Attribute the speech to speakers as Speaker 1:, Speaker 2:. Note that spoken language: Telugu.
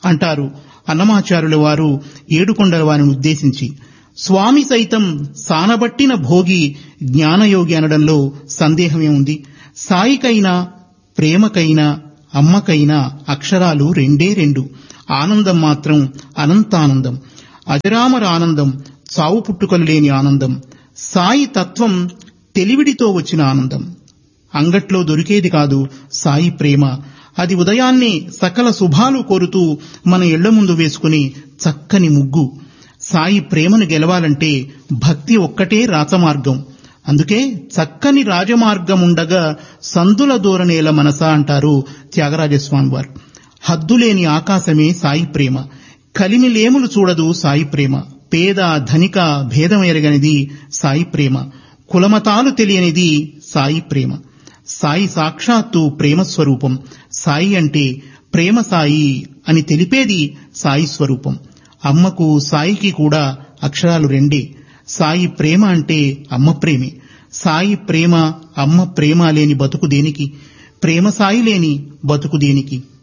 Speaker 1: అంటారు అన్నమాచారుల వారు ఏడుకొండల వారిని ఉద్దేశించి స్వామి సైతం సానబట్టిన భోగి జ్ఞానయోగి అనడంలో సందేహమే ఉంది సాయికైనా ప్రేమకైనా అమ్మకైనా అక్షరాలు రెండే రెండు ఆనందం మాత్రం అనంతానందం అజరామర ఆనందం చావు పుట్టుకలు లేని ఆనందం సాయి తత్వం తెలివిడితో వచ్చిన ఆనందం అంగట్లో దొరికేది కాదు సాయి ప్రేమ అది ఉదయాన్నే సకల శుభాలు కోరుతూ మన ఇళ్ల ముందు వేసుకుని చక్కని ముగ్గు సాయి ప్రేమను గెలవాలంటే భక్తి ఒక్కటే రాచమార్గం అందుకే చక్కని రాజమార్గముండగా సందుల దూరనేల మనస అంటారు త్యాగరాజస్వామి వారు హద్దులేని ఆకాశమే సాయి ప్రేమ కలిమిలేములు చూడదు సాయి ప్రేమ పేద ధనిక భేదం ఎరగనిది సాయి ప్రేమ కులమతాలు తెలియనిది సాయి ప్రేమ సాయి సాక్షాత్తు ప్రేమ స్వరూపం సాయి అంటే ప్రేమ సాయి అని తెలిపేది సాయి స్వరూపం అమ్మకు సాయికి కూడా అక్షరాలు రెండే సాయి ప్రేమ అంటే అమ్మ ప్రేమే సాయి ప్రేమ అమ్మ ప్రేమ లేని బతుకు దేనికి ప్రేమ సాయి లేని బతుకు దేనికి